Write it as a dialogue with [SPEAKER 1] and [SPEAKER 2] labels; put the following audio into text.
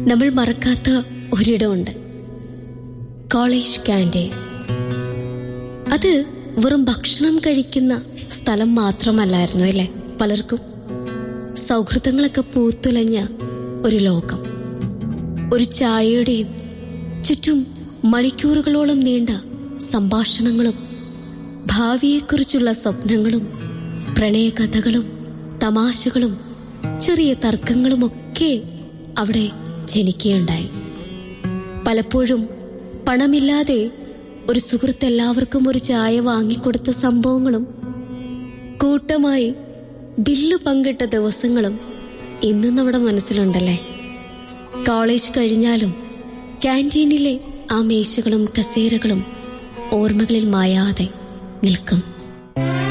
[SPEAKER 1] നമ്മൾ മറക്കാത്ത ഒരിടമുണ്ട് college canteen അത് വെറും ഭക്ഷണം കഴിക്കുന്ന സ്ഥലം മാത്രമല്ലായിരുന്നു അല്ലേ പലർക്കും സൗഹൃദങ്ങളൊക്കെ പൂത്തുലഞ്ഞ ഒരു ലോകം ഒരു ചായയുടെയും ചുറ്റും മണിക്കൂറുകളോളം നീണ്ട സംഭാഷണങ്ങളും ഭാവിയെക്കുറിച്ചുള്ള സ്വപ്നങ്ങളും പ്രണയകഥകളും തമാശകളും ചെറിയ തർക്കങ്ങളുമൊക്കെ അവിടെ ജനിക്കുകയുണ്ടായി പലപ്പോഴും പണമില്ലാതെ ഒരു സുഹൃത്ത് എല്ലാവർക്കും ഒരു ചായ വാങ്ങിക്കൊടുത്ത സംഭവങ്ങളും കൂട്ടമായി ബില്ല് പങ്കിട്ട ദിവസങ്ങളും ഇന്നും നമ്മുടെ മനസ്സിലുണ്ടല്ലേ കോളേജ് കഴിഞ്ഞാലും ക്യാൻറ്റീനിലെ ആ മേശകളും കസേരകളും ഓർമ്മകളിൽ മായാതെ നിൽക്കും